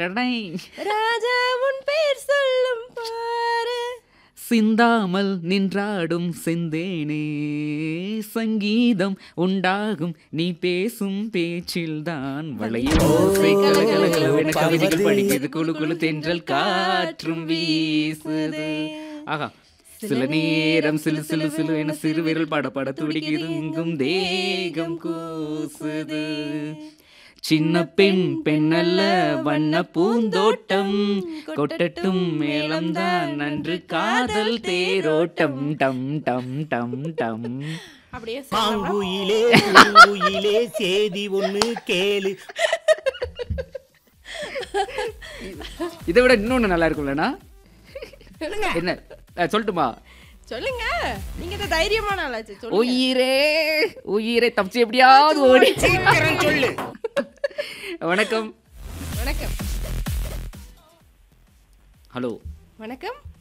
டடை. ராஜா உன் பேர் சொல்லும் பாரு சிந்தாமல் நின்றாடும் செந்தேனே சங்கீதம் உண்டாகும் நீ பேசும் பேச்சில்தான் வளையும் ஓசை கலகலகலவென கவிதைகள் படிக்கிறது குழு குழு தென்றல் காற்றும் வீசுது ஆஹா சில நேரம் சிலு சிலு சிலு என சிறுவிரல் பட பட துடிக்குது இங்கும் தேகம் கூசுது சின்ன பெண் பெண்ணல்ல வண்ண பூந்தோட்டம் கொட்டட்டும் மேளம்தான் நன்று காதல் தேரோட்டம் டம் டம் டம் டம் அப்படியே சொல்லலாமா? மாங்குயிலே பூங்குயிலே சேதி ஒண்ணு கேளு இதை விட இன்னொன்னு நல்லா இருக்கும்லண்ணா சொல்லுங்க என்ன அஹ், சொல்லட்டுமா சொல்லுங்க நீங்க தான் தைரியமான ஆளாச்சு சொல்லுங்க உயிரே உயிரே தப்பிச்சு எப்படியாவது ஓடி சீக்கிரம் சொல்லு வணக்கம் வணக்கம் ஹலோ வணக்கம்